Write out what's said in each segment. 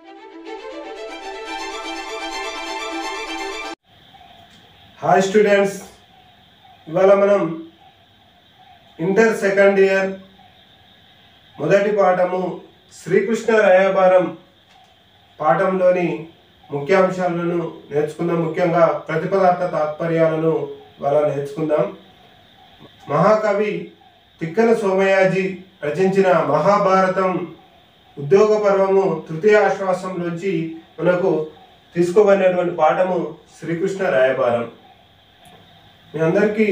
hi students ఇవాళ మనం inter second year మొదటి పాఠము శ్రీకృష్ణ రాయబారం పాఠంలోని ముఖ్యాంశాలను నేర్చుకుందాం ముఖ్యంగా ప్రతిపదార్థ తాత్పర్యాలను ఇవాళ నేర్చుకుందాం మహాకవి తిక్కన సోమయాజీ రచించిన మహాభారతం ఉద్యోగ పర్వము తృతీయ ఆశ్వాసంలోంచి మనకు తీసుకోబడినటువంటి పాఠము శ్రీకృష్ణ రాయబారం మీ అందరికీ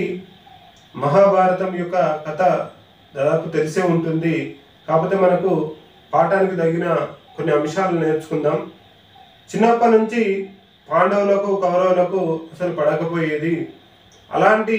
మహాభారతం యొక్క కథ దాదాపు తెలిసే ఉంటుంది కాకపోతే మనకు పాఠానికి తగిన కొన్ని అంశాలు నేర్చుకుందాం చిన్నప్పటి నుంచి పాండవులకు కౌరవులకు అసలు పడకపోయేది అలాంటి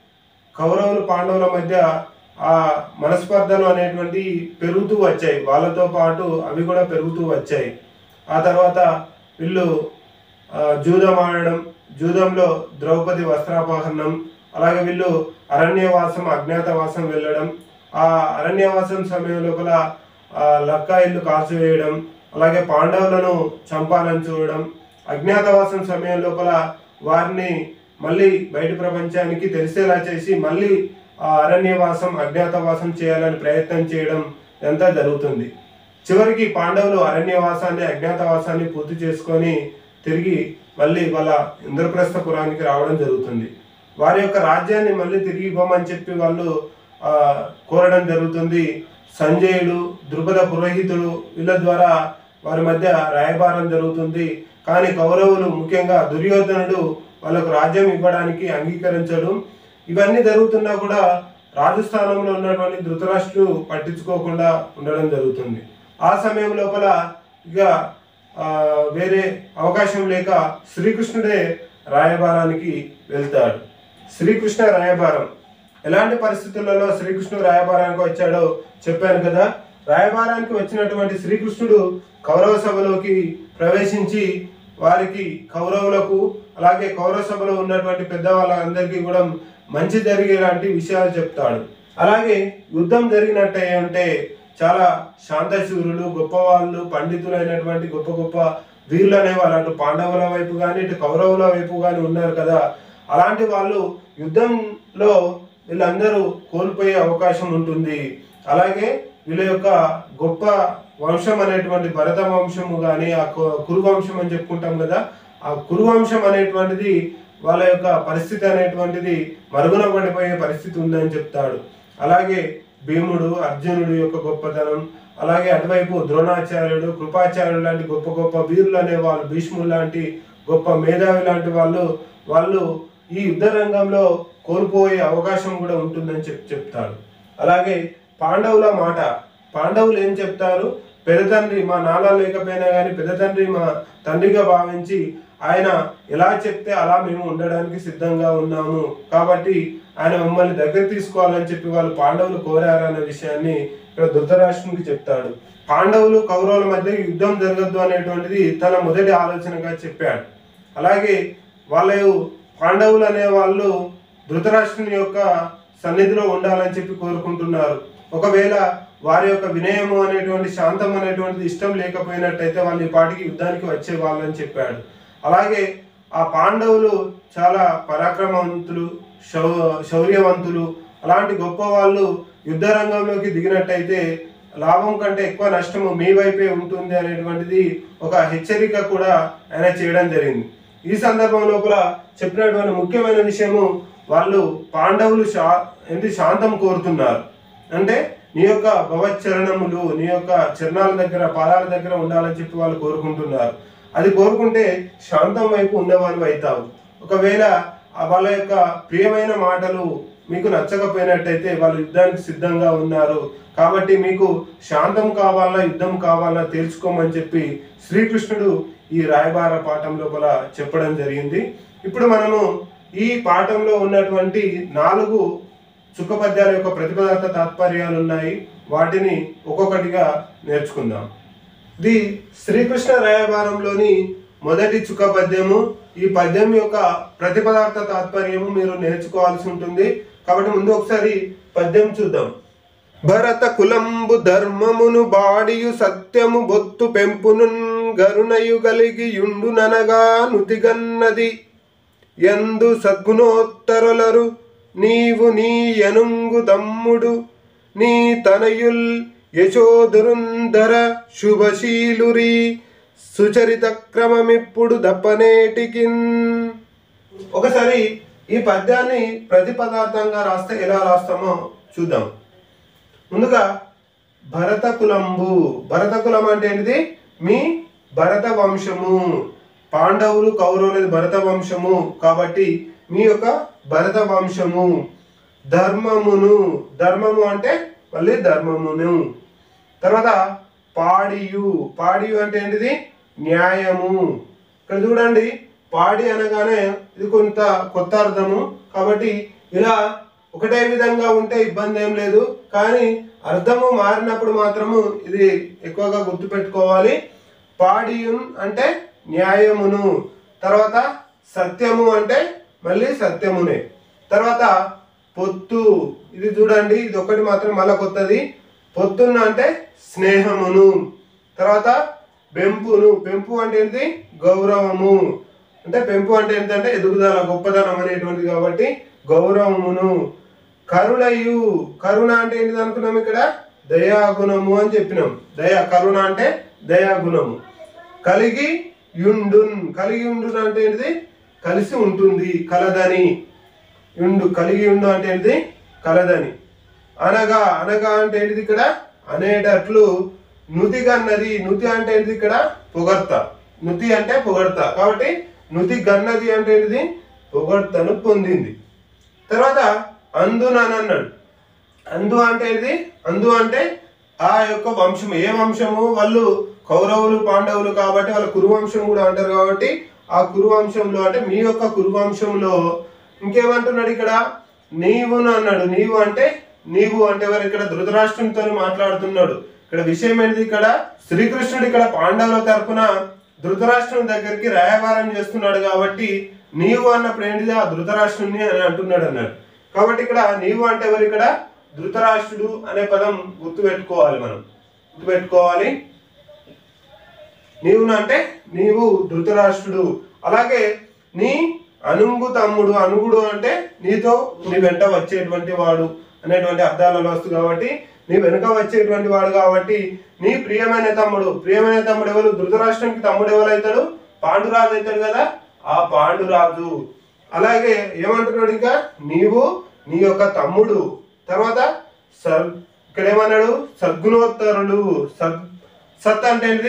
కౌరవులు పాండవుల మధ్య ఆ మనస్పర్ధలు అనేటువంటి పెరుగుతూ వచ్చాయి వాళ్ళతో పాటు అవి కూడా పెరుగుతూ వచ్చాయి ఆ తర్వాత వీళ్ళు ఆ, జూదం ఆడడం జూదంలో ద్రౌపది వస్త్రాపహరణం అలాగే వీళ్ళు అరణ్యవాసం అజ్ఞాతవాసం వెళ్ళడం ఆ అరణ్యవాసం సమయం లోపల ఆ, లక్క ఇల్లు కాల్చివేయడం అలాగే పాండవులను చంపాలని చూడడం అజ్ఞాతవాసం సమయం లోపల వారిని మళ్ళీ బయట ప్రపంచానికి తెలిసేలా చేసి మళ్ళీ ఆ అరణ్యవాసం అజ్ఞాతవాసం చేయాలని ప్రయత్నం చేయడం ఇదంతా జరుగుతుంది చివరికి పాండవులు అరణ్యవాసాన్ని అజ్ఞాతవాసాన్ని పూర్తి చేసుకొని తిరిగి మళ్ళీ వాళ్ళ ఇంద్రప్రస్థపురానికి రావడం జరుగుతుంది వారి యొక్క రాజ్యాన్ని మళ్ళీ తిరిగి ఇవ్వమని చెప్పి వాళ్ళు ఆ, కోరడం జరుగుతుంది సంజయుడు ద్రుపద పురోహితుడు వీళ్ళ ద్వారా వారి మధ్య రాయబారం జరుగుతుంది కానీ కౌరవులు ముఖ్యంగా దుర్యోధనుడు వాళ్ళకు రాజ్యం ఇవ్వడానికి అంగీకరించడం ఇవన్నీ జరుగుతున్నా కూడా రాజస్థానంలో ఉన్నటువంటి ధృతరాష్ట్రుడు పట్టించుకోకుండా ఉండడం జరుగుతుంది ఆ సమయం లోపల ఇక ఆ, వేరే అవకాశం లేక శ్రీకృష్ణుడే రాయబారానికి వెళ్తాడు శ్రీకృష్ణ రాయబారం ఎలాంటి పరిస్థితులలో శ్రీకృష్ణుడు రాయబారానికి వచ్చాడో చెప్పాను కదా రాయబారానికి వచ్చినటువంటి శ్రీకృష్ణుడు కౌరవ సభలోకి ప్రవేశించి వారికి కౌరవులకు అలాగే కౌరవ సభలో ఉన్నటువంటి పెద్దవాళ్ళందరికీ కూడా మంచి జరిగేలాంటి విషయాలు చెప్తాడు అలాగే యుద్ధం జరిగినట్టే ఉంటే చాలా శాంతశూరులు గొప్పవాళ్ళు పండితులైనటువంటి గొప్ప గొప్ప వీరులు అనేవాళ్ళు అటు పాండవుల వైపు కానీ ఇటు కౌరవుల వైపు కానీ ఉన్నారు కదా అలాంటి వాళ్ళు యుద్ధంలో వీళ్ళందరూ కోల్పోయే అవకాశం ఉంటుంది అలాగే వీళ్ళ యొక్క గొప్ప వంశం అనేటువంటి భరత వంశము కానీ ఆ కు- కురు వంశం అని చెప్పుకుంటాం కదా ఆ కురు వంశం అనేటువంటిది వాళ్ళ యొక్క పరిస్థితి అనేటువంటిది మరుగున పడిపోయే పరిస్థితి ఉందని చెప్తాడు అలాగే భీముడు అర్జునుడు యొక్క గొప్పతనం అలాగే అటువైపు ద్రోణాచార్యుడు కృపాచార్యుడు లాంటి గొప్ప గొప్ప వీరులు అనే వాళ్ళు భీష్ముడు లాంటి గొప్ప మేధావి లాంటి వాళ్ళు వాళ్ళు ఈ యుద్ధ రంగంలో కోల్పోయే అవకాశం కూడా ఉంటుందని చెప్ చెప్తాడు అలాగే పాండవుల మాట పాండవులు ఏం చెప్తారు పెద్ద తండ్రి మా నాన్న లేకపోయినా కానీ పెద్ద తండ్రి మా తండ్రిగా భావించి ఆయన ఎలా చెప్తే అలా మేము ఉండడానికి సిద్ధంగా ఉన్నాము కాబట్టి ఆయన మమ్మల్ని దగ్గర తీసుకోవాలని చెప్పి వాళ్ళు పాండవులు కోరారన్న విషయాన్ని ఇక్కడ ధృతరాష్ట్రునికి చెప్తాడు పాండవులు కౌరవుల మధ్య యుద్ధం జరగద్దు అనేటువంటిది తన మొదటి ఆలోచనగా చెప్పాడు అలాగే వాళ్ళు పాండవులు అనే వాళ్ళు ధృతరాష్ట్రుని యొక్క సన్నిధిలో ఉండాలని చెప్పి కోరుకుంటున్నారు ఒకవేళ వారి యొక్క వినయము అనేటువంటి శాంతం అనేటువంటిది ఇష్టం లేకపోయినట్టయితే వాళ్ళు ఈ పాటికి యుద్ధానికి వచ్చే వాళ్ళని చెప్పాడు అలాగే ఆ పాండవులు చాలా పరాక్రమవంతులు శౌ శౌర్యవంతులు అలాంటి గొప్ప వాళ్ళు యుద్ధ రంగంలోకి దిగినట్టయితే లాభం కంటే ఎక్కువ నష్టము మీ వైపే ఉంటుంది అనేటువంటిది ఒక హెచ్చరిక కూడా ఆయన చేయడం జరిగింది ఈ సందర్భం లోపల చెప్పినటువంటి ముఖ్యమైన విషయము వాళ్ళు పాండవులు శా ఏంటి శాంతం కోరుతున్నారు అంటే నీ యొక్క భవచ్చరణములు నీ యొక్క చరణాల దగ్గర పాదాల దగ్గర ఉండాలని చెప్పి వాళ్ళు కోరుకుంటున్నారు అది కోరుకుంటే శాంతం వైపు ఉన్నవాళ్ళు అవుతావు ఒకవేళ ఆ వాళ్ళ యొక్క ప్రియమైన మాటలు మీకు నచ్చకపోయినట్టయితే వాళ్ళు యుద్ధానికి సిద్ధంగా ఉన్నారు కాబట్టి మీకు శాంతం కావాలా యుద్ధం కావాలా తెలుసుకోమని చెప్పి శ్రీకృష్ణుడు ఈ రాయబార పాఠం లోపల చెప్పడం జరిగింది ఇప్పుడు మనము ఈ పాఠంలో ఉన్నటువంటి నాలుగు చుక్కపద్యాల యొక్క ప్రతిపదార్థ తాత్పర్యాలు ఉన్నాయి వాటిని ఒక్కొక్కటిగా నేర్చుకుందాం ఇది శ్రీకృష్ణ రాయబారంలోని మొదటి చుక్క పద్యము ఈ పద్యం యొక్క ప్రతిపదార్థ తాత్పర్యము మీరు నేర్చుకోవాల్సి ఉంటుంది కాబట్టి ముందు ఒకసారి పద్యం చూద్దాం భరత కులంబు ధర్మమును బాడియు సత్యము బొత్తు పెంపును గరుణయు కలిగి యుండుననగా నుతిగన్నది ఎందు సద్గుణోత్తరులరు నీవు నీ యనుంగు దమ్ముడు నీ తనయుల్ యశోధురుంధర శుభశీలురి సుచరిత క్రమమిప్పుడు దప్పనేటికిన్ ఒకసారి ఈ పద్యాన్ని ప్రతి పదార్థంగా రాస్తే ఎలా రాస్తామో చూద్దాం ముందుగా భరత కులంబు భరత కులం అంటే ఏంటిది మీ భరత వంశము పాండవులు కౌరవులది భరత వంశము కాబట్టి మీ యొక్క భరత వంశము ధర్మమును ధర్మము అంటే మళ్ళీ ధర్మమును తర్వాత పాడియు పాడియు అంటే ఏంటిది న్యాయము ఇక్కడ చూడండి పాడి అనగానే ఇది కొంత కొత్త అర్థము కాబట్టి ఇలా ఒకటే విధంగా ఉంటే ఇబ్బంది ఏం లేదు కానీ అర్థము మారినప్పుడు మాత్రము ఇది ఎక్కువగా గుర్తుపెట్టుకోవాలి పాడియున్ అంటే న్యాయమును తర్వాత సత్యము అంటే మళ్ళీ సత్యమునే తర్వాత పొత్తు ఇది చూడండి ఇది ఒకటి మాత్రం మళ్ళా కొత్తది పొత్తున్న అంటే స్నేహమును తర్వాత పెంపును పెంపు అంటే ఏంటి గౌరవము అంటే పెంపు అంటే ఏంటంటే ఎదుగుదల గొప్పదనం అనేటువంటిది కాబట్టి గౌరవమును కరుణయు కరుణ అంటే ఏంటిది అనుకున్నాం ఇక్కడ దయాగుణము అని చెప్పినాం దయా కరుణ అంటే దయాగుణము కలిగి యుండున్ కలిగి ఉండున్ అంటే ఏంటిది కలిసి ఉంటుంది కలదని యుండు కలిగి ఉండు అంటే ఏంటిది కలదని అనగా అనగా అంటే ఏంటిది ఇక్కడ అనేటట్లు నుతి గన్నది నుతి అంటే ఏంటిది ఇక్కడ పొగడ్త నుతి అంటే పొగడ్త కాబట్టి నుతి గన్నది అంటే ఏంటిది పొగడ్తను పొందింది తర్వాత అందున అని అన్నాడు అందు అంటే ఏంటిది అందు అంటే ఆ యొక్క వంశం ఏ వంశము వాళ్ళు కౌరవులు పాండవులు కాబట్టి వాళ్ళ కురువంశం కూడా అంటారు కాబట్టి ఆ కురువంశంలో అంటే మీ యొక్క కురువంశంలో ఇంకేమంటున్నాడు ఇక్కడ నీవు అన్నాడు నీవు అంటే నీవు అంటే ఎవరు ఇక్కడ ధృతరాష్ట్రంతో మాట్లాడుతున్నాడు ఇక్కడ విషయం ఏంటిది ఇక్కడ శ్రీకృష్ణుడు ఇక్కడ పాండవుల తరపున ధృతరాష్ట్రం దగ్గరికి రాయబారం చేస్తున్నాడు కాబట్టి నీవు అన్నప్పుడు ఏంటిది ఆ ధృతరాష్ట్రుని అని అంటున్నాడు అన్నాడు కాబట్టి ఇక్కడ నీవు అంటే ఎవరు ఇక్కడ ధృతరాష్ట్రుడు అనే పదం గుర్తుపెట్టుకోవాలి మనం గుర్తుపెట్టుకోవాలి నీవు అంటే నీవు ధృతరాష్ట్రుడు అలాగే నీ అనుంగు తమ్ముడు అనుగుడు అంటే నీతో నీ వెంట వచ్చేటువంటి వాడు అనేటువంటి అర్థాలలో వస్తుంది కాబట్టి నీ వెనుక వచ్చేటువంటి వాడు కాబట్టి నీ ప్రియమైన తమ్ముడు ప్రియమైన తమ్ముడు ఎవరు ధృతరాష్ట్రానికి తమ్ముడు ఎవరైతాడు పాండురాజు అవుతాడు కదా ఆ పాండురాజు అలాగే ఏమంటున్నాడు ఇంకా నీవు నీ యొక్క తమ్ముడు తర్వాత సర్ ఇక్కడ ఏమన్నాడు సద్గుణోత్తరులు సద్ సత్ అంటే ఏంటిది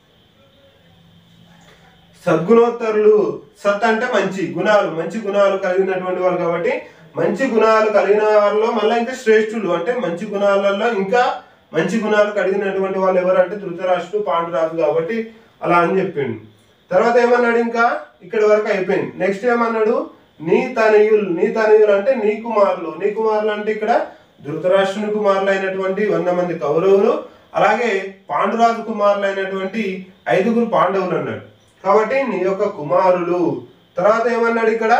సద్గుణోత్తరులు సత్ అంటే మంచి గుణాలు మంచి గుణాలు కలిగినటువంటి వాళ్ళు కాబట్టి మంచి గుణాలు కలిగిన వాళ్ళలో మళ్ళీ ఇంకా శ్రేష్ఠులు అంటే మంచి గుణాలలో ఇంకా మంచి గుణాలు కలిగినటువంటి వాళ్ళు ఎవరంటే ధృతరాష్ట్రుడు పాండురాజు కాబట్టి అలా అని చెప్పిండు తర్వాత ఏమన్నాడు ఇంకా ఇక్కడ వరకు అయిపోయింది నెక్స్ట్ ఏమన్నాడు నీ తనయులు నీ తనయులు అంటే నీ కుమారులు నీ కుమారులు అంటే ఇక్కడ ధృతరాష్ట్రుని కుమారులు అయినటువంటి వంద మంది కౌరవులు అలాగే పాండురాజు కుమారులు అయినటువంటి ఐదుగురు పాండవులు అన్నాడు కాబట్టి నీ యొక్క కుమారులు తర్వాత ఏమన్నాడు ఇక్కడ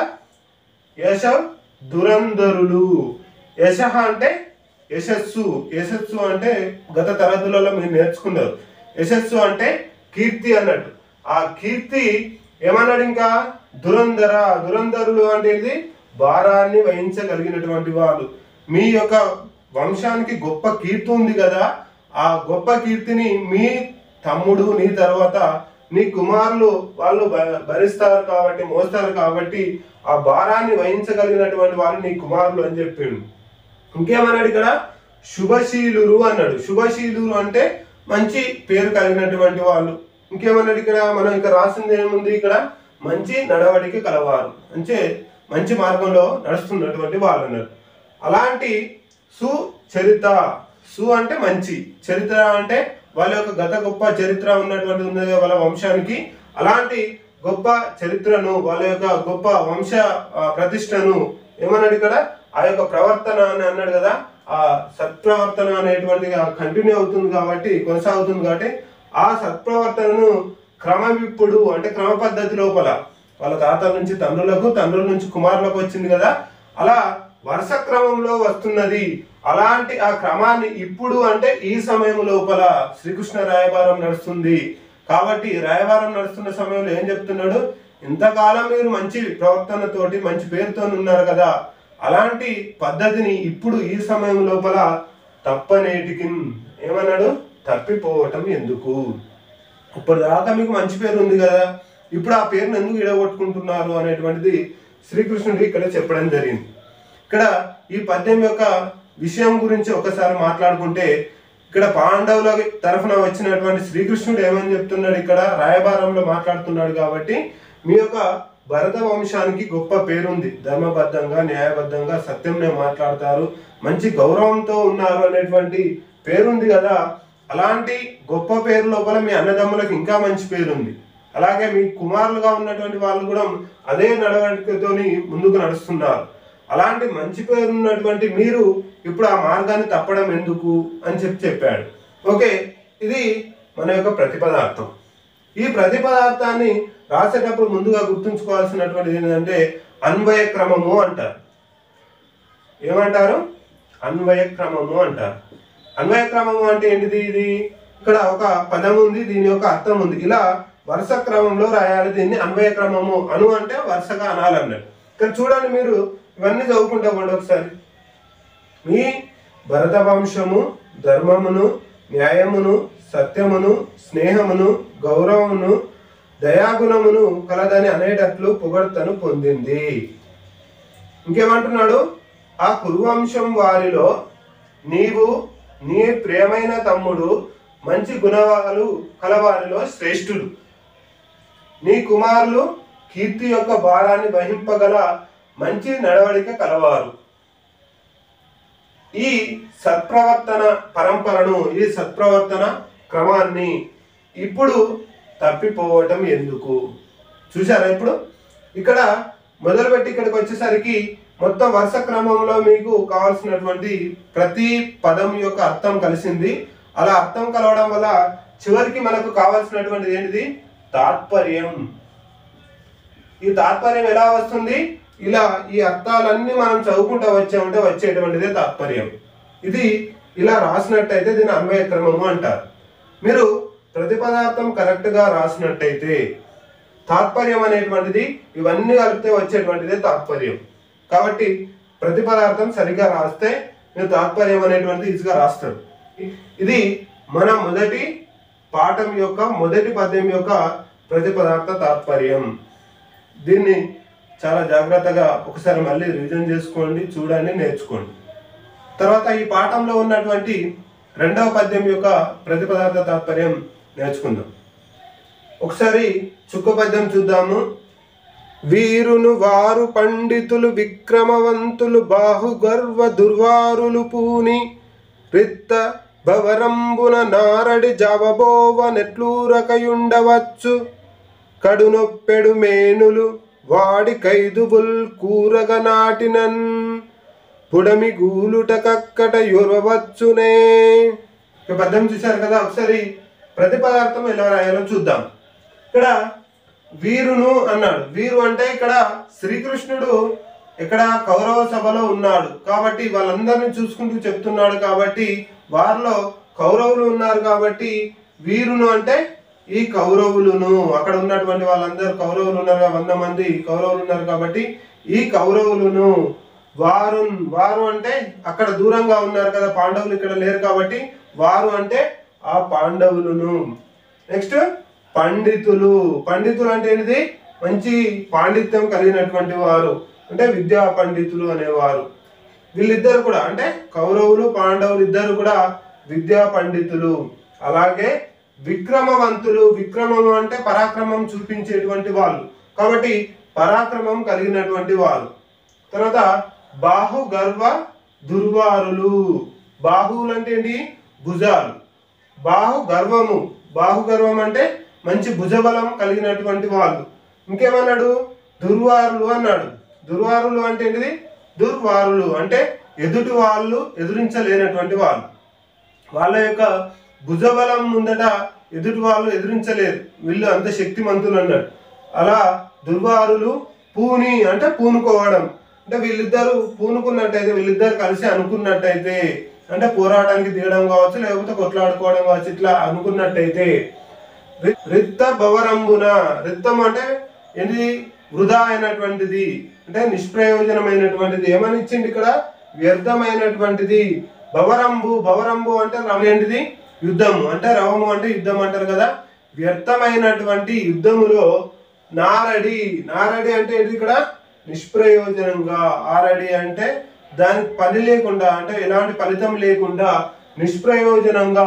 యశ దురంధరులు యశ అంటే యశస్సు యశస్సు అంటే గత తరగతులలో మీరు నేర్చుకున్నారు యశస్సు అంటే కీర్తి అన్నట్టు ఆ కీర్తి ఏమన్నాడు ఇంకా దురంధర దురంధరులు అంటే ఇది భారాన్ని వహించగలిగినటువంటి వాళ్ళు మీ యొక్క వంశానికి గొప్ప కీర్తి ఉంది కదా ఆ గొప్ప కీర్తిని మీ తమ్ముడు నీ తర్వాత నీ కుమారులు వాళ్ళు భ- భరిస్తారు కాబట్టి మోస్తారు కాబట్టి ఆ భారాన్ని వహించగలిగినటువంటి వాళ్ళు నీ కుమారులు అని చెప్పిండు ఇంకేమన్నాడు ఇక్కడ శుభశీలురు అన్నాడు శుభశీలురు అంటే మంచి పేరు కలిగినటువంటి వాళ్ళు ఇంకేమన్నాడు ఇక్కడ మనం ఇక్కడ రాసింది ఏముంది ఇక్కడ మంచి నడవడికి కలవారు అంటే మంచి మార్గంలో నడుస్తున్నటువంటి వాళ్ళు అన్నారు అలాంటి సుచరిత సు అంటే మంచి చరిత్ర అంటే వాళ్ళ యొక్క గత గొప్ప చరిత్ర ఉన్నటువంటి ఉన్నది వాళ్ళ వంశానికి అలాంటి గొప్ప చరిత్రను వాళ్ళ యొక్క గొప్ప వంశ ఆ, ప్రతిష్టను ఏమన్నాడు ఇక్కడ ఆ యొక్క ప్రవర్తన అని అన్నాడు కదా ఆ సత్ప్రవర్తన అనేటువంటిది కంటిన్యూ అవుతుంది కాబట్టి కొనసాగుతుంది కాబట్టి ఆ సత్ప్రవర్తనను క్రమవిప్పుడు అంటే క్రమ పద్ధతి లోపల వాళ్ళ తాతల నుంచి తండ్రులకు తండ్రుల నుంచి కుమారులకు వచ్చింది కదా అలా వరుస క్రమంలో వస్తున్నది అలాంటి ఆ క్రమాన్ని ఇప్పుడు అంటే ఈ సమయం లోపల శ్రీకృష్ణ రాయబారం నడుస్తుంది కాబట్టి రాయవారం నడుస్తున్న సమయంలో ఏం చెప్తున్నాడు ఇంతకాలం మీరు మంచి ప్రవర్తనతోటి మంచి పేరుతో ఉన్నారు కదా అలాంటి పద్ధతిని ఇప్పుడు ఈ సమయం లోపల తప్పనేటికి ఏమన్నాడు తప్పిపోవటం ఎందుకు ఇప్పుడు దాకా మీకు మంచి పేరు ఉంది కదా ఇప్పుడు ఆ పేరును ఎందుకు ఇడగొట్టుకుంటున్నారు అనేటువంటిది శ్రీకృష్ణుడు ఇక్కడ చెప్పడం జరిగింది ఇక్కడ ఈ పద్యం యొక్క విషయం గురించి ఒకసారి మాట్లాడుకుంటే ఇక్కడ పాండవుల తరఫున వచ్చినటువంటి శ్రీకృష్ణుడు ఏమని చెప్తున్నాడు ఇక్కడ రాయబారంలో మాట్లాడుతున్నాడు కాబట్టి మీ యొక్క భరత వంశానికి గొప్ప పేరుంది ధర్మబద్ధంగా న్యాయబద్ధంగా సత్యంనే మాట్లాడతారు మంచి గౌరవంతో ఉన్నారు అనేటువంటి పేరుంది కదా అలాంటి గొప్ప పేరు లోపల మీ అన్నదమ్ములకు ఇంకా మంచి పేరుంది అలాగే మీ కుమారులుగా ఉన్నటువంటి వాళ్ళు కూడా అదే నడవడికతోని ముందుకు నడుస్తున్నారు అలాంటి మంచి పేరు ఉన్నటువంటి మీరు ఇప్పుడు ఆ మార్గాన్ని తప్పడం ఎందుకు అని చెప్పి చెప్పాడు ఓకే ఇది మన యొక్క ప్రతిపదార్థం ఈ ప్రతిపదార్థాన్ని రాసేటప్పుడు ముందుగా గుర్తుంచుకోవాల్సినటువంటిది ఏంటంటే అన్వయ క్రమము అంటారు ఏమంటారు అన్వయ క్రమము అంటారు అన్వయ క్రమము అంటే ఏంటిది ఇది ఇక్కడ ఒక పదం ఉంది దీని యొక్క అర్థం ఉంది ఇలా వరుస క్రమంలో రాయాలి దీన్ని అన్వయ క్రమము అను అంటే వరుసగా అనాలన్నాడు ఇక్కడ చూడండి మీరు ఇవన్నీ చదువుకుంటా పోండి ఒకసారి మీ భరత వంశము ధర్మమును న్యాయమును సత్యమును స్నేహమును గౌరవమును దయాగుణమును కలదని అనేటట్లు పొగడ్తను పొందింది ఇంకేమంటున్నాడు ఆ కురువంశం వారిలో నీవు నీ ప్రియమైన తమ్ముడు మంచి గుణవాలు కలవారిలో శ్రేష్ఠుడు నీ కుమారులు కీర్తి యొక్క భారాన్ని వహింపగల మంచి నడవడిక కలవారు ఈ సత్ప్రవర్తన పరంపరను ఈ సత్ప్రవర్తన క్రమాన్ని ఇప్పుడు తప్పిపోవటం ఎందుకు చూసారా ఇప్పుడు ఇక్కడ మొదలుపెట్టి ఇక్కడికి వచ్చేసరికి మొత్తం వరుస క్రమంలో మీకు కావాల్సినటువంటి ప్రతి పదం యొక్క అర్థం కలిసింది అలా అర్థం కలవడం వల్ల చివరికి మనకు కావాల్సినటువంటిది ఏంటిది తాత్పర్యం ఈ తాత్పర్యం ఎలా వస్తుంది ఇలా ఈ అర్థాలన్నీ మనం చదువుకుంటూ వచ్చామంటే వచ్చేటువంటిదే తాత్పర్యం ఇది ఇలా రాసినట్టయితే దీని అన్వయ క్రమము అంటారు మీరు ప్రతి పదార్థం కరెక్ట్గా రాసినట్టయితే తాత్పర్యం అనేటువంటిది ఇవన్నీ కలిపితే వచ్చేటువంటిదే తాత్పర్యం కాబట్టి ప్రతి పదార్థం సరిగ్గా రాస్తే మీరు తాత్పర్యం అనేటువంటిది ఈజీగా రాస్తాడు ఇది మన మొదటి పాఠం యొక్క మొదటి పద్యం యొక్క ప్రతి పదార్థ తాత్పర్యం దీన్ని చాలా జాగ్రత్తగా ఒకసారి మళ్ళీ రివిజన్ చేసుకోండి చూడండి నేర్చుకోండి తర్వాత ఈ పాఠంలో ఉన్నటువంటి రెండవ పద్యం యొక్క ప్రతిపదార్థ తాత్పర్యం నేర్చుకుందాం ఒకసారి చుక్క పద్యం చూద్దాము వీరును వారు పండితులు విక్రమవంతులు బాహుగర్వ దుర్వారులు పూని రిత్త భవరంబున నారడి జవబోవ నెట్లూరకయుండవచ్చు కడునొప్పెడు మేనులు వాడి కైదుబుల్ కూరగ నాటినన్ పుడమి గూలుట కక్కట యొరవచ్చునే ఇక పద్యం చూశారు కదా ఒకసారి ప్రతి పదార్థం ఎలా రాయాలో చూద్దాం ఇక్కడ వీరును అన్నాడు వీరు అంటే ఇక్కడ శ్రీకృష్ణుడు ఇక్కడ కౌరవ సభలో ఉన్నాడు కాబట్టి వాళ్ళందరినీ చూసుకుంటూ చెప్తున్నాడు కాబట్టి వారిలో కౌరవులు ఉన్నారు కాబట్టి వీరును అంటే ఈ కౌరవులను అక్కడ ఉన్నటువంటి వాళ్ళందరూ కౌరవులు ఉన్నారు కదా, వంద మంది కౌరవులు ఉన్నారు కాబట్టి ఈ కౌరవులను వారు వారు అంటే అక్కడ దూరంగా ఉన్నారు కదా పాండవులు ఇక్కడ లేరు కాబట్టి వారు అంటే ఆ పాండవులను నెక్స్ట్ పండితులు పండితులు అంటే ఏంటిది మంచి పాండిత్యం కలిగినటువంటి వారు అంటే విద్యా పండితులు అనేవారు వీళ్ళిద్దరు కూడా అంటే కౌరవులు పాండవులు ఇద్దరు కూడా విద్యా పండితులు అలాగే విక్రమవంతులు విక్రమం అంటే పరాక్రమం చూపించేటువంటి వాళ్ళు కాబట్టి పరాక్రమం కలిగినటువంటి వారు తర్వాత బాహు గర్వ దుర్వారులు బాహువులు అంటే ఏంటి భుజాలు బాహు గర్వము బాహు గర్వం అంటే మంచి భుజబలం కలిగినటువంటి వాళ్ళు ఇంకేమన్నాడు దుర్వారులు అన్నాడు దుర్వారులు అంటే ఏంటిది దుర్వారులు అంటే ఎదుటి వాళ్ళు ఎదురించలేనటువంటి వాళ్ళు వాళ్ళ యొక్క భుజబలం ముందట ఎదుటి వాళ్ళు ఎదిరించలేరు వీళ్ళు అంత శక్తిమంతులు అన్నాడు అలా దుర్వారులు పూని అంటే పూనుకోవడం అంటే వీళ్ళిద్దరు పూనుకున్నట్టయితే వీళ్ళిద్దరు కలిసి అనుకున్నట్టయితే అంటే పోరాటానికి దిగడం కావచ్చు లేకపోతే కొట్లాడుకోవడం కావచ్చు ఇట్లా అనుకున్నట్టయితే రి- రిత్త భవరంబున రిత్తం అంటే ఏంటి వృధా అయినటువంటిది అంటే నిష్ప్రయోజనమైనటువంటిది ఏమని ఇచ్చింది ఇక్కడ వ్యర్థమైనటువంటిది భవరంబు భవరంబు అంటే రవం ఏంటిది యుద్ధము అంటే రవము అంటే యుద్ధం అంటారు కదా వ్యర్థమైనటువంటి యుద్ధములో నారడి నారడి అంటే ఏంటి ఇక్కడ నిష్ప్రయోజనంగా ఆరడి అంటే దానికి పని లేకుండా అంటే ఎలాంటి ఫలితం లేకుండా నిష్ప్రయోజనంగా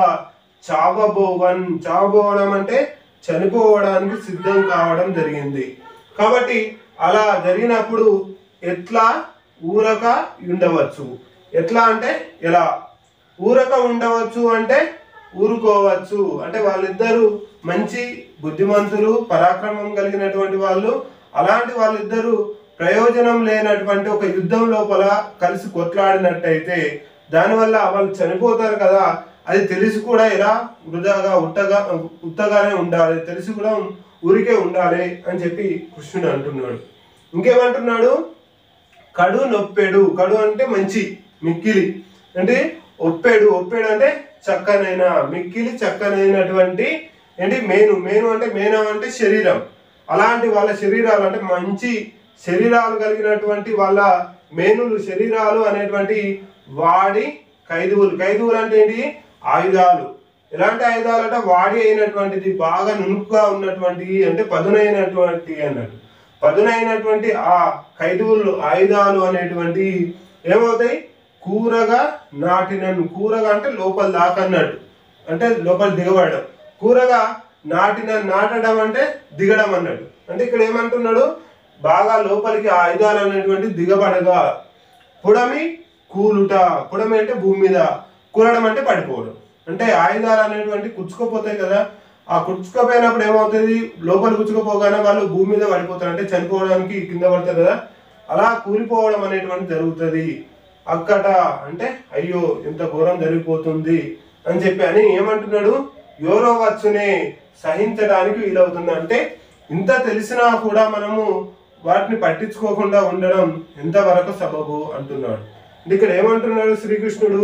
చావబోవన్ చావబోవడం అంటే చనిపోవడానికి సిద్ధం కావడం జరిగింది కాబట్టి అలా జరిగినప్పుడు ఎట్లా ఊరక ఉండవచ్చు ఎట్లా అంటే ఎలా ఊరక ఉండవచ్చు అంటే ఊరుకోవచ్చు అంటే వాళ్ళిద్దరూ మంచి బుద్ధిమంతులు పరాక్రమం కలిగినటువంటి వాళ్ళు అలాంటి వాళ్ళిద్దరూ ప్రయోజనం లేనటువంటి ఒక యుద్ధం లోపల కలిసి కొట్లాడినట్టయితే దానివల్ల వాళ్ళు చనిపోతారు కదా అది తెలిసి కూడా ఎలా వృధాగా ఉట్టగా ఉత్తగానే ఉండాలి తెలిసి కూడా ఊరికే ఉండాలి అని చెప్పి కృష్ణుడు అంటున్నాడు ఇంకేమంటున్నాడు కడు నొప్పెడు కడు అంటే మంచి మిక్కిలి అంటే ఒప్పెడు ఒప్పెడు అంటే చక్కనైన మిక్కిలి చక్కనైనటువంటి ఏంటి మేను మేను అంటే మేన అంటే శరీరం అలాంటి వాళ్ళ శరీరాలు అంటే మంచి శరీరాలు కలిగినటువంటి వాళ్ళ మేనులు శరీరాలు అనేటువంటి వాడి ఖైదువులు ఖైదువులు అంటే ఏంటి ఆయుధాలు ఎలాంటి ఆయుధాలు అంటే వాడి అయినటువంటిది బాగా నునుపుగా ఉన్నటువంటి అంటే పదునైనటువంటి అన్నట్టు పదునైనటువంటి ఆ ఖైదువులు ఆయుధాలు అనేటువంటి ఏమవుతాయి కూరగా నాటినను కూరగా అంటే లోపల దాకా అన్నట్టు అంటే లోపల దిగబడడం కూరగా నాటిన నాటడం అంటే దిగడం అన్నట్టు అంటే ఇక్కడ ఏమంటున్నాడు బాగా లోపలికి ఆ ఆయుధాలు అనేటువంటి దిగబడగా పుడమి కూలుట పుడమి అంటే భూమి మీద కూలడం అంటే పడిపోవడం అంటే ఆయుధాలు అనేటువంటి కుచ్చుకోపోతాయి కదా ఆ కుచ్చుకోపోయినప్పుడు ఏమవుతుంది లోపల కుచ్చుకోపోగానే వాళ్ళు భూమి మీద పడిపోతారు అంటే చనిపోవడానికి కింద పడతారు కదా అలా కూలిపోవడం అనేటువంటి జరుగుతుంది అక్కట అంటే అయ్యో ఎంత ఘోరం జరిగిపోతుంది అని చెప్పి అని ఏమంటున్నాడు ఎవరో వచ్చునే సహించడానికి వీలవుతుంది అంటే ఇంత తెలిసినా కూడా మనము వాటిని పట్టించుకోకుండా ఉండడం ఎంతవరకు సబబు అంటున్నాడు అంటే ఇక్కడ ఏమంటున్నాడు శ్రీకృష్ణుడు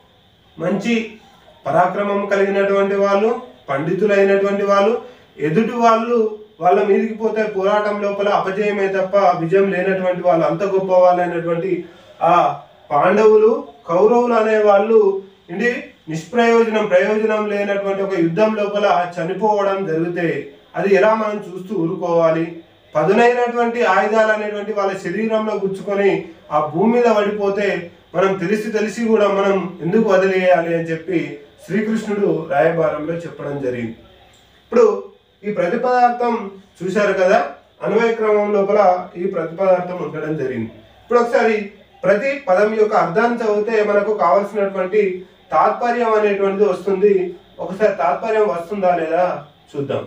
మంచి పరాక్రమం కలిగినటువంటి వాళ్ళు పండితులైనటువంటి వాళ్ళు ఎదుటి వాళ్ళు వాళ్ళ మీదకి పోతే పోరాటం లోపల అపజయమే తప్ప విజయం లేనటువంటి వాళ్ళు అంత గొప్ప వాళ్ళైనటువంటి ఆ పాండవులు కౌరవులు అనే వాళ్ళు ఏంటి నిష్ప్రయోజనం ప్రయోజనం లేనటువంటి ఒక యుద్ధం లోపల చనిపోవడం జరిగితే అది ఎలా మనం చూస్తూ ఊరుకోవాలి పదునైనటువంటి ఆయుధాలు అనేటువంటి వాళ్ళ శరీరంలో గుచ్చుకొని ఆ భూమి మీద పడిపోతే మనం తెలిసి తెలిసి కూడా మనం ఎందుకు వదిలేయాలి అని చెప్పి శ్రీకృష్ణుడు రాయబారంలో చెప్పడం జరిగింది ఇప్పుడు ఈ ప్రతిపదార్థం చూశారు కదా అన్వయ క్రమం లోపల ఈ ప్రతిపదార్థం ఉండడం జరిగింది ఇప్పుడు ఒకసారి ప్రతి పదం యొక్క అర్థాన్ని చదివితే మనకు కావలసినటువంటి తాత్పర్యం అనేటువంటిది వస్తుంది ఒకసారి తాత్పర్యం వస్తుందా లేదా చూద్దాం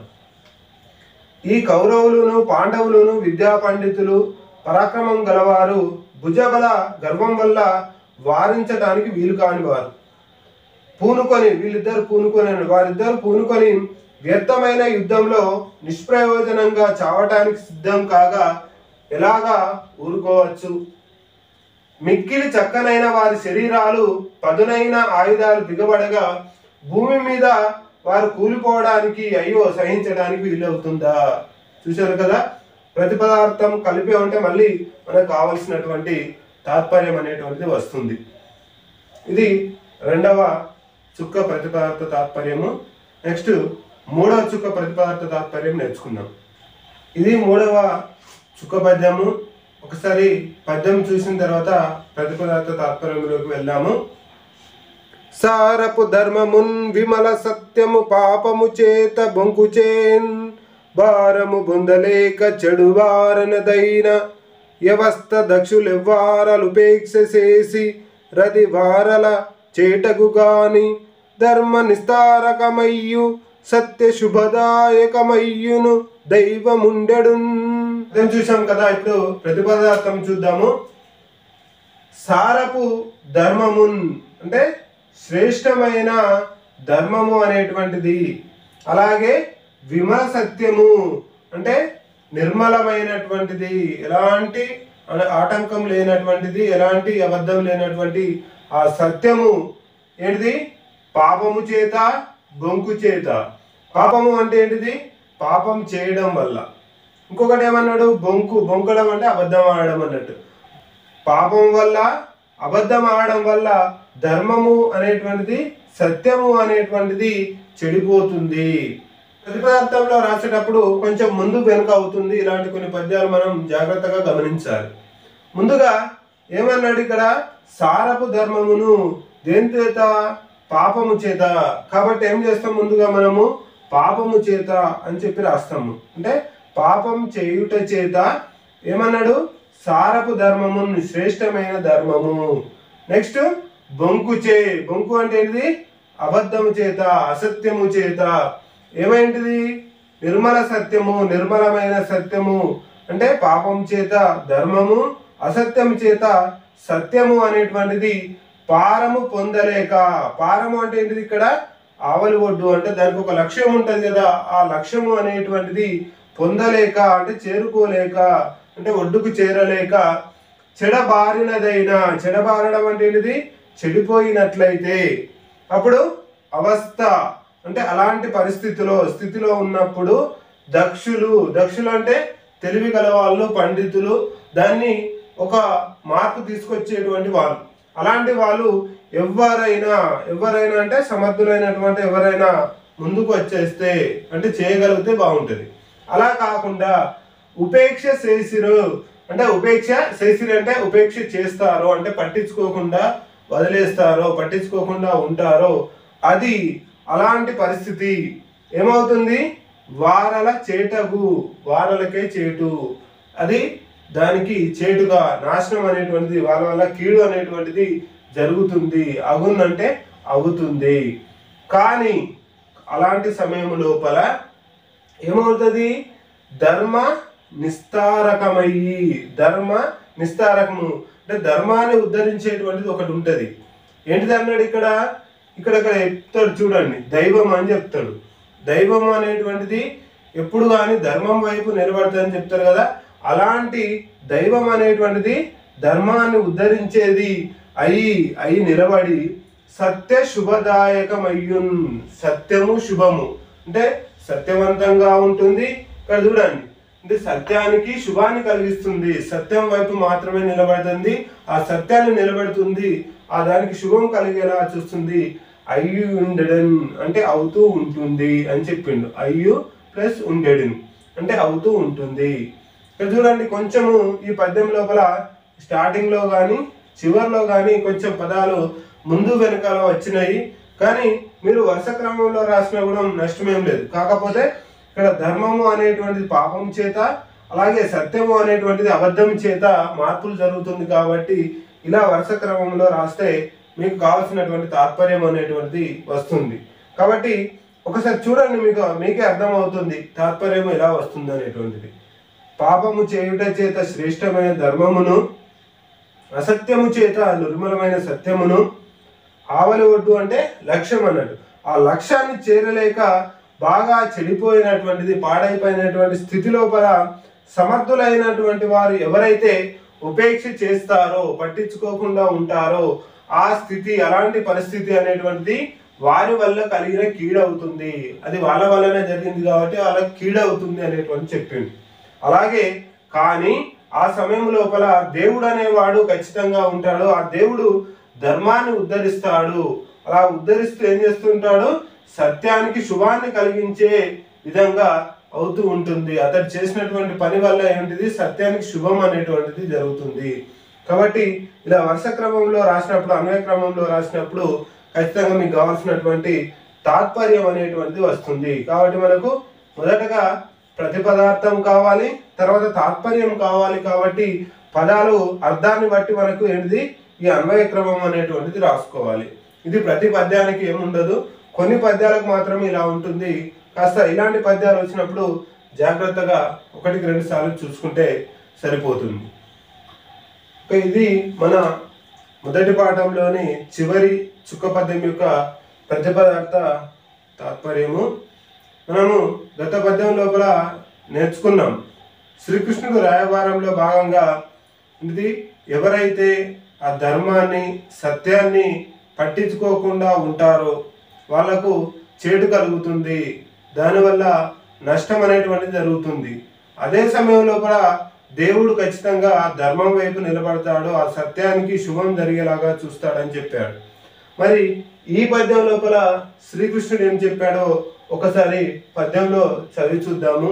ఈ కౌరవులను పాండవులను విద్యా పండితులు పరాక్రమం గలవారు భుజబల గర్వం వల్ల వారించడానికి వీలు కాని వారు పూనుకొని వీళ్ళిద్దరు పూనుకొని వారిద్దరు పూనుకొని వ్యర్థమైన యుద్ధంలో నిష్ప్రయోజనంగా చావటానికి సిద్ధం కాగా ఎలాగా ఊరుకోవచ్చు మిక్కిలి చక్కనైన వారి శరీరాలు పదునైన ఆయుధాలు దిగబడగా భూమి మీద వారు కూలిపోవడానికి అయ్యో సహించడానికి వీలవుతుందా చూశారు కదా ప్రతిపదార్థం కలిపి ఉంటే మళ్ళీ మనకు కావలసినటువంటి తాత్పర్యం అనేటువంటిది వస్తుంది ఇది రెండవ చుక్క ప్రతిపదార్థ తాత్పర్యము నెక్స్ట్ మూడవ చుక్క ప్రతిపదార్థ తాత్పర్యం నేర్చుకుందాం ఇది మూడవ చుక్క పద్యము ఒకసారి పద్యం చూసిన తర్వాత ప్రతిపదార్థ తాత్పర్యంలోకి వెళ్దాము సారపు ధర్మమున్ విమల సత్యము పాపము చేత బొంకుచేన్ భారము బొందలేక చెడు వారనదైన వ్యవస్థ దక్షులెవ్వారలుపేక్ష చేసి రది వారల చేటకు గాని ధర్మ నిస్తారకమయ్యు సత్య శుభదాయకమయ్యును దైవముండెడు అర్థం చూసాం కదా ఇప్పుడు ప్రతిపదార్థం చూద్దాము సారపు ధర్మమున్ అంటే శ్రేష్టమైన ధర్మము అనేటువంటిది అలాగే విమల సత్యము అంటే నిర్మలమైనటువంటిది ఎలాంటి అన- ఆటంకం లేనటువంటిది ఎలాంటి అబద్ధం లేనటువంటి ఆ సత్యము ఏంటిది పాపము చేత బొంకు చేత పాపము అంటే ఏంటిది పాపం చేయడం వల్ల ఇంకొకటి ఏమన్నాడు బొంకు బొంకడం అంటే అబద్ధం ఆడడం అన్నట్టు పాపం వల్ల అబద్ధం ఆడడం వల్ల ధర్మము అనేటువంటిది సత్యము అనేటువంటిది చెడిపోతుంది ప్రతిపదార్థంలో రాసేటప్పుడు కొంచెం ముందు వెనుక అవుతుంది ఇలాంటి కొన్ని పద్యాలు మనం జాగ్రత్తగా గమనించాలి ముందుగా ఏమన్నాడు ఇక్కడ సారపు ధర్మమును దేని చేత పాపము చేత కాబట్టి ఏం చేస్తాం ముందుగా మనము పాపము చేత అని చెప్పి రాస్తాము అంటే పాపం చేయుట చేత ఏమన్నాడు సారపు ధర్మము శ్రేష్టమైన ధర్మము నెక్స్ట్ బొంకు చే బొంకు అంటే ఏంటిది అబద్ధము చేత అసత్యము చేత ఏమైంటిది నిర్మల సత్యము నిర్మలమైన సత్యము అంటే పాపం చేత ధర్మము అసత్యం చేత సత్యము అనేటువంటిది పారము పొందలేక పారము అంటే ఏంటిది ఇక్కడ ఆవలి ఒడ్డు అంటే దానికి ఒక లక్ష్యం ఉంటుంది కదా ఆ లక్ష్యము అనేటువంటిది పొందలేక అంటే చేరుకోలేక అంటే ఒడ్డుకు చేరలేక చెడబారినదైనా చెడబారడం అంటే ఏంటిది చెడిపోయినట్లయితే అప్పుడు అవస్థ అంటే అలాంటి పరిస్థితిలో స్థితిలో ఉన్నప్పుడు దక్షులు దక్షులు అంటే తెలివి గల వాళ్ళు పండితులు దాన్ని ఒక మార్పు తీసుకొచ్చేటువంటి వాళ్ళు అలాంటి వాళ్ళు ఎవరైనా ఎవరైనా అంటే సమర్థులైనటువంటి ఎవరైనా ముందుకు వచ్చేస్తే అంటే చేయగలిగితే బాగుంటుంది అలా కాకుండా ఉపేక్ష చేసిరు అంటే ఉపేక్ష చేసిరు అంటే ఉపేక్ష చేస్తారో అంటే పట్టించుకోకుండా వదిలేస్తారో పట్టించుకోకుండా ఉంటారో అది అలాంటి పరిస్థితి ఏమవుతుంది వారల చేటగు వారలకే చేటు అది దానికి చేటుగా నాశనం అనేటువంటిది వాళ్ళ వల్ల కీడు అనేటువంటిది జరుగుతుంది అగుందంటే అవుతుంది కానీ అలాంటి సమయం లోపల ఏమవుతుంది ధర్మ నిస్తారకమయ్యి ధర్మ నిస్తారకము అంటే ధర్మాన్ని ఉద్ధరించేటువంటిది ఒకటి ఉంటది ఏంటిది అన్నాడు ఇక్కడ ఇక్కడ ఇక్కడ చెప్తాడు చూడండి దైవం అని చెప్తాడు దైవం అనేటువంటిది ఎప్పుడు కానీ ధర్మం వైపు నిలబడతాదని చెప్తారు కదా అలాంటి దైవం అనేటువంటిది ధర్మాన్ని ఉద్ధరించేది అయి అయి నిలబడి సత్య శుభదాయకమయ్యున్ సత్యము శుభము అంటే సత్యవంతంగా ఉంటుంది ఇక్కడ చూడండి అంటే సత్యానికి శుభాన్ని కలిగిస్తుంది సత్యం వైపు మాత్రమే నిలబడుతుంది ఆ సత్యాన్ని నిలబెడుతుంది ఆ దానికి శుభం కలిగేలా చూస్తుంది అయ్యు ఉండడన్ అంటే అవుతూ ఉంటుంది అని చెప్పిండు అయ్యు ప్లస్ ఉండెడన్ అంటే అవుతూ ఉంటుంది ఇక్కడ చూడండి కొంచెము ఈ పద్యం లోపల స్టార్టింగ్ లో కానీ చివర్లో కానీ కొంచెం పదాలు ముందు వెనకాల వచ్చినాయి కానీ మీరు వరుస క్రమంలో రాసినా కూడా నష్టమేం లేదు కాకపోతే ఇక్కడ ధర్మము అనేటువంటిది పాపం చేత అలాగే సత్యము అనేటువంటిది అబద్ధం చేత మార్పులు జరుగుతుంది కాబట్టి ఇలా వరుస క్రమంలో రాస్తే మీకు కావాల్సినటువంటి తాత్పర్యం అనేటువంటిది వస్తుంది కాబట్టి ఒకసారి చూడండి మీకు మీకే అర్థమవుతుంది తాత్పర్యం ఎలా వస్తుంది అనేటువంటిది పాపము చేయుట చేత శ్రేష్టమైన ధర్మమును అసత్యము చేత నిర్మలమైన సత్యమును ఆవలి ఒడ్డు అంటే లక్ష్యం అన్నట్టు ఆ లక్ష్యాన్ని చేరలేక బాగా చెడిపోయినటువంటిది పాడైపోయినటువంటి స్థితి లోపల సమర్థులైనటువంటి వారు ఎవరైతే ఉపేక్ష చేస్తారో పట్టించుకోకుండా ఉంటారో ఆ స్థితి అలాంటి పరిస్థితి అనేటువంటిది వారి వల్ల కలిగిన కీడవుతుంది అది వాళ్ళ వల్లనే జరిగింది కాబట్టి వాళ్ళకి కీడవుతుంది అనేటువంటి చెప్పింది అలాగే కానీ ఆ సమయం లోపల దేవుడు అనేవాడు ఖచ్చితంగా ఉంటాడు ఆ దేవుడు ధర్మాన్ని ఉద్ధరిస్తాడు అలా ఉద్ధరిస్తూ ఏం చేస్తుంటాడు సత్యానికి శుభాన్ని కలిగించే విధంగా అవుతూ ఉంటుంది అతడు చేసినటువంటి పని వల్ల ఏంటిది సత్యానికి శుభం అనేటువంటిది జరుగుతుంది కాబట్టి ఇలా వరుస క్రమంలో రాసినప్పుడు అన్వయ క్రమంలో రాసినప్పుడు ఖచ్చితంగా మీకు కావాల్సినటువంటి తాత్పర్యం అనేటువంటిది వస్తుంది కాబట్టి మనకు మొదటగా ప్రతిపదార్థం కావాలి తర్వాత తాత్పర్యం కావాలి కాబట్టి పదాలు అర్థాన్ని బట్టి మనకు ఏంటిది ఈ అన్వయ క్రమం అనేటువంటిది రాసుకోవాలి ఇది ప్రతి పద్యానికి ఏముండదు కొన్ని పద్యాలకు మాత్రమే ఇలా ఉంటుంది కాస్త ఇలాంటి పద్యాలు వచ్చినప్పుడు జాగ్రత్తగా ఒకటికి రెండు సార్లు చూసుకుంటే సరిపోతుంది ఇక ఇది మన మొదటి పాఠంలోని చివరి చుక్క పద్యం యొక్క ప్రతిపదార్థ తాత్పర్యము మనము గత పద్యం లోపల నేర్చుకున్నాం శ్రీకృష్ణుడు రాయబారంలో భాగంగా ఇది ఎవరైతే ఆ ధర్మాన్ని సత్యాన్ని పట్టించుకోకుండా ఉంటారో వాళ్లకు చేటు కలుగుతుంది దానివల్ల నష్టం అనేటువంటిది జరుగుతుంది అదే సమయం లోపల దేవుడు ఖచ్చితంగా ధర్మం వైపు నిలబడతాడు ఆ సత్యానికి శుభం జరిగేలాగా చూస్తాడని చెప్పాడు మరి ఈ పద్యం లోపల శ్రీకృష్ణుడు ఏం చెప్పాడో ఒకసారి పద్యంలో చదివి చూద్దాము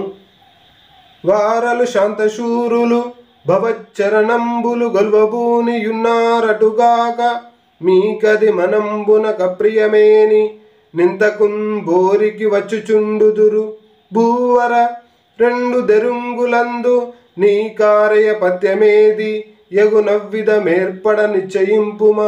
వారలు శాంతశూరులు భవచ్చరణంబులు గొల్వబూనియున్నారటుగాక మీకది మనంబున కప్రియమేని నింతకున్ బోరికి వచ్చుచుండుదురు భూవర రెండు దెరుంగులందు నీ కారయ పద్యమేది యగు నవ్విద మేర్పడ నిశ్చయింపుమా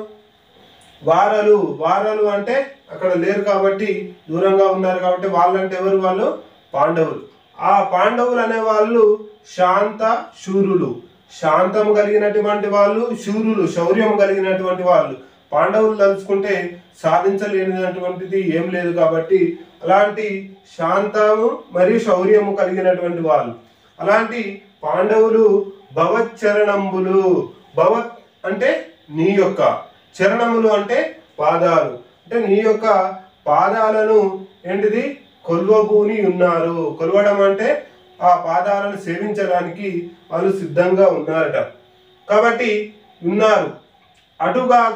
వారలు వారలు అంటే అక్కడ లేరు కాబట్టి దూరంగా ఉన్నారు కాబట్టి వాళ్ళంటే ఎవరు వాళ్ళు పాండవులు ఆ పాండవులు అనే వాళ్ళు శాంత శూరులు శాంతం కలిగినటువంటి వాళ్ళు శూరులు శౌర్యం కలిగినటువంటి వాళ్ళు పాండవులు తలుచుకుంటే సాధించలేనినటువంటిది ఏం లేదు కాబట్టి అలాంటి శాంతము మరియు శౌర్యము కలిగినటువంటి వాళ్ళు అలాంటి పాండవులు భవచ్చరణంబులు భవత్ అంటే నీ యొక్క చరణములు అంటే పాదాలు అంటే నీ యొక్క పాదాలను ఏంటిది కొల్వబూని ఉన్నారు కొలవడం అంటే ఆ పాదాలను సేవించడానికి వాళ్ళు సిద్ధంగా ఉన్నారట కాబట్టి ఉన్నారు అటుగాక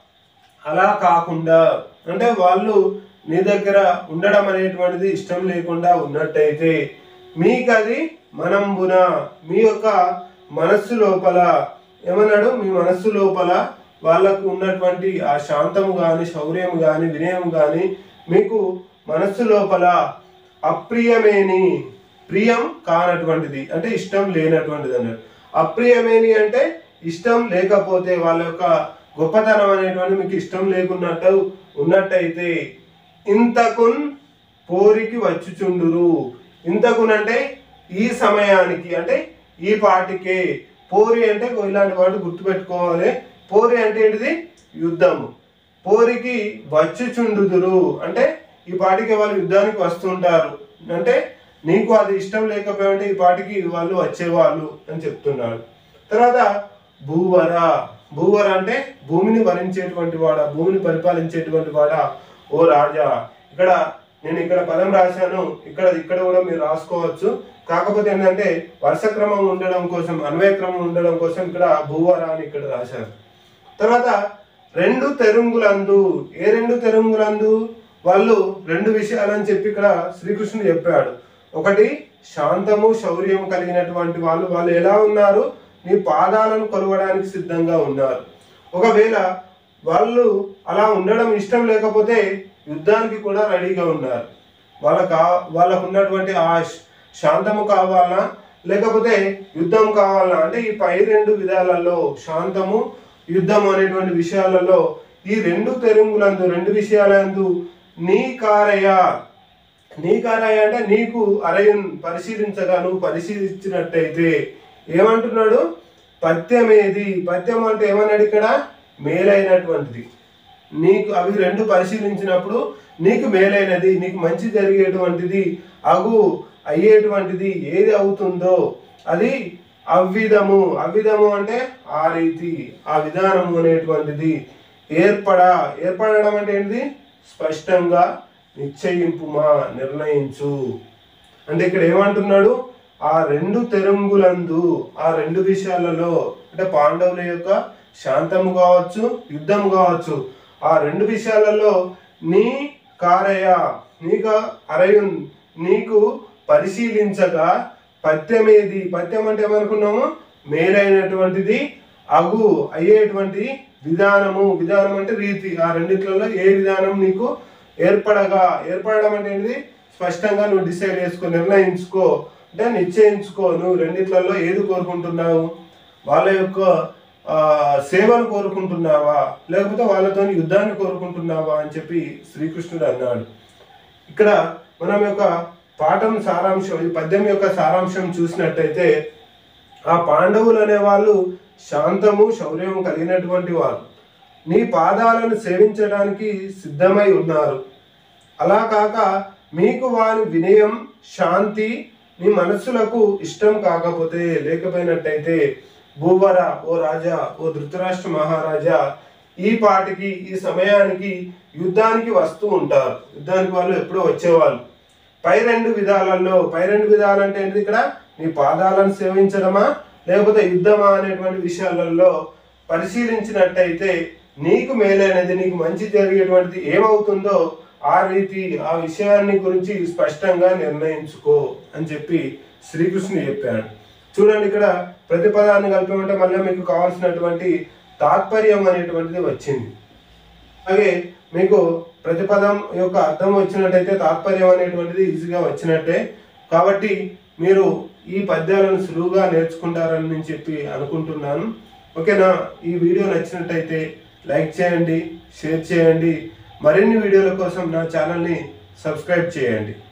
అలా కాకుండా అంటే వాళ్ళు నీ దగ్గర ఉండడం అనేటువంటిది ఇష్టం లేకుండా ఉన్నట్టయితే మీకు అది మనంబున మీ యొక్క మనస్సు లోపల ఏమన్నాడు మీ మనస్సు లోపల వాళ్ళకు ఉన్నటువంటి ఆ శాంతము కానీ శౌర్యము కానీ వినయం కానీ మీకు మనస్సు లోపల అప్రియమేని ప్రియం కానటువంటిది అంటే ఇష్టం లేనటువంటిది అన్నాడు అప్రియమేని అంటే ఇష్టం లేకపోతే వాళ్ళ యొక్క గొప్పతనం అనేటువంటి మీకు ఇష్టం లేకున్నట్టు ఉన్నట్టయితే ఇంతకున్ పోరికి వచ్చుచుండురు ఇంతకున్ అంటే ఈ సమయానికి అంటే ఈ పాటికే పోరి అంటే ఇలాంటి వాటి గుర్తుపెట్టుకోవాలి పోరి అంటే ఏంటిది యుద్ధము పోరికి వచ్చుచుండుదురు అంటే ఈ పాటికి వాళ్ళు యుద్ధానికి వస్తుంటారు అంటే నీకు అది ఇష్టం లేకపోయింటే ఈ పాటికి వాళ్ళు వచ్చేవాళ్ళు అని చెప్తున్నాడు తర్వాత భూవర భూవర అంటే భూమిని వరించేటువంటి వాడ భూమిని పరిపాలించేటువంటి వాడ ఓ రాజా ఇక్కడ నేను ఇక్కడ పదం రాశాను ఇక్కడ ఇక్కడ కూడా మీరు రాసుకోవచ్చు కాకపోతే ఏంటంటే వరుస క్రమం ఉండడం కోసం అన్వయ క్రమం ఉండడం కోసం ఇక్కడ భూవర అని ఇక్కడ రాశారు తర్వాత రెండు తెరుంగులందు ఏ రెండు తెరుంగులందు వాళ్ళు రెండు విషయాలని చెప్పి ఇక్కడ శ్రీకృష్ణుడు చెప్పాడు ఒకటి శాంతము శౌర్యము కలిగినటువంటి వాళ్ళు వాళ్ళు ఎలా ఉన్నారు నీ పాదాలను కొలవడానికి సిద్ధంగా ఉన్నారు ఒకవేళ వాళ్ళు అలా ఉండడం ఇష్టం లేకపోతే యుద్ధానికి కూడా రెడీగా ఉన్నారు వాళ్ళకు ఆ- వాళ్ళకు ఉన్నటువంటి ఆ శ- శాంతము కావాలనా లేకపోతే యుద్ధం కావాలనా అంటే ఈ పై రెండు విధాలలో శాంతము యుద్ధం అనేటువంటి విషయాలలో ఈ రెండు తెరుంగులందు రెండు విషయాలందు నీ కారయ నీ కారయ అంటే నీకు అరయున్ పరిశీలించగా నువ్వు పరిశీలించినట్టయితే ఏమంటున్నాడు పత్యమేది పత్యం అంటే ఏమన్నాడు ఇక్కడ మేలైనటువంటిది నీకు అవి రెండు పరిశీలించినప్పుడు నీకు మేలైనది నీకు మంచి జరిగేటువంటిది అగు అయ్యేటువంటిది ఏది అవుతుందో అది అవ్విధము అవ్విధము అంటే ఆ రీతి ఆ విధానము అనేటువంటిది ఏర్పడ ఏర్పడడం అంటే ఏంటిది స్పష్టంగా నిశ్చయింపుమా నిర్ణయించు అంటే ఇక్కడ ఏమంటున్నాడు ఆ రెండు తెరంగులందు ఆ రెండు విషయాలలో అంటే పాండవుల యొక్క శాంతము కావచ్చు యుద్ధము కావచ్చు ఆ రెండు విషయాలలో నీ కారయ నీకు అరయు నీకు పరిశీలించగా పత్యమేది పత్యం అంటే ఏమనుకున్నాము మేలైనటువంటిది అగు అయ్యేటువంటి విధానము విధానం అంటే రీతి ఆ రెండిట్లలో ఏ విధానం నీకు ఏర్పడగా ఏర్పడడం అంటే ఏంటిది స్పష్టంగా నువ్వు డిసైడ్ చేసుకో నిర్ణయించుకో అంటే నిశ్చయించుకో నువ్వు రెండిట్లలో ఏది కోరుకుంటున్నావు వాళ్ళ యొక్క ఆ, సేవను కోరుకుంటున్నావా లేకపోతే వాళ్ళతో యుద్ధాన్ని కోరుకుంటున్నావా అని చెప్పి శ్రీకృష్ణుడు అన్నాడు ఇక్కడ మనం యొక్క పాఠం సారాంశం ఈ పద్యం యొక్క సారాంశం చూసినట్టయితే ఆ పాండవులు అనే వాళ్ళు శాంతము శౌర్యము కలిగినటువంటి వారు నీ పాదాలను సేవించడానికి సిద్ధమై ఉన్నారు అలా కాక మీకు వారి వినయం శాంతి నీ మనస్సులకు ఇష్టం కాకపోతే లేకపోయినట్టయితే భూవర ఓ రాజా ఓ ధృతరాష్ట్ర మహారాజా ఈ పాటికి ఈ సమయానికి యుద్ధానికి వస్తూ ఉంటారు యుద్ధానికి వాళ్ళు ఎప్పుడో వచ్చేవాళ్ళు పై రెండు విధాలలో పై రెండు విధాలు అంటే ఏంటి ఇక్కడ నీ పాదాలను సేవించడమా లేకపోతే యుద్ధమా అనేటువంటి విషయాలలో పరిశీలించినట్టయితే నీకు మేలైనది నీకు మంచి జరిగేటువంటిది ఏమవుతుందో ఆ రీతి ఆ విషయాన్ని గురించి స్పష్టంగా నిర్ణయించుకో అని చెప్పి శ్రీకృష్ణుడు చెప్పాడు చూడండి ఇక్కడ ప్రతిపదాన్ని కలిపేమంటే మళ్ళీ మీకు కావాల్సినటువంటి తాత్పర్యం అనేటువంటిది వచ్చింది అలాగే మీకు ప్రతిపదం యొక్క అర్థం వచ్చినట్టయితే తాత్పర్యం అనేటువంటిది ఈజీగా వచ్చినట్టే కాబట్టి మీరు ఈ పద్యాలను సులువుగా నేర్చుకుంటారని చెప్పి అనుకుంటున్నాను ఓకేనా ఈ వీడియో నచ్చినట్టయితే లైక్ చేయండి షేర్ చేయండి మరిన్ని వీడియోల కోసం నా ఛానల్ని సబ్స్క్రైబ్ చేయండి